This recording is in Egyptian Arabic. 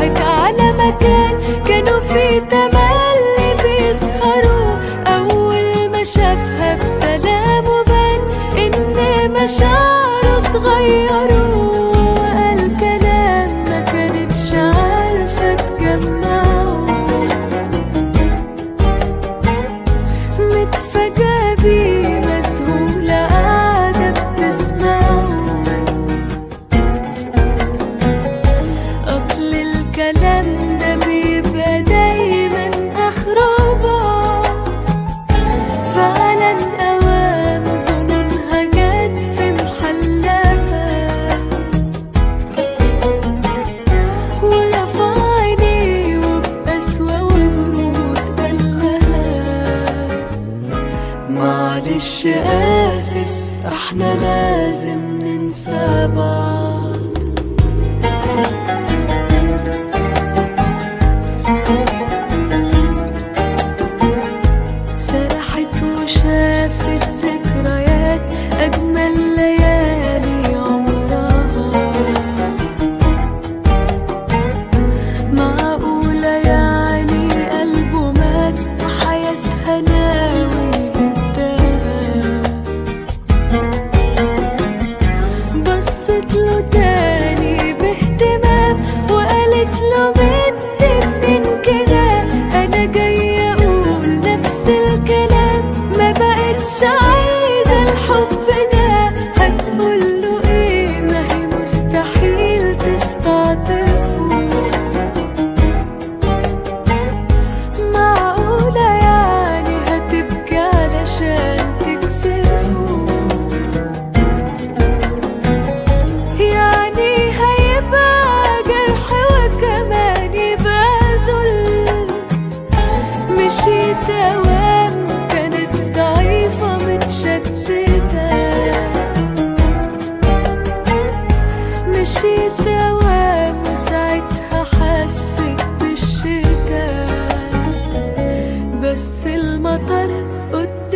راحت على مكان كانوا في تملي بيسهروا أول ما شافها بسلام وبان إن مشاعره اتغيروا وقال كلام ما كانتش عارفة تجمعه متفاجئة بيه مسهولة قاعدة بتسمعه أصل الكلام ده بيبقى دايما آخره بعد فعلا أوام ظنونها جت في محلها ورفع عينيه وبقسوة وبرود قالها معلش آسف احنا لازم ننسى بعض سرحت وشافت ذكريات أجمل ليالي عمرها معقولة يعني قلبه مات وحياتها ناوي يهدها بصت له تاني باهتمام وقالت له متفقين كده انا جاية اقول نفس الكلام ما بقتش عايزة الحب ده هتقول له ايه ما هي مستحيل تستعطفه معقولة يعني هتبكي علشان تكسفه يعني هيبقى جرح وكمان يبقى ذل مشيت أوام كانت ضعيفة متشتتة مشيت أوام وساعتها حسيت بالشتاء بس المطر قدام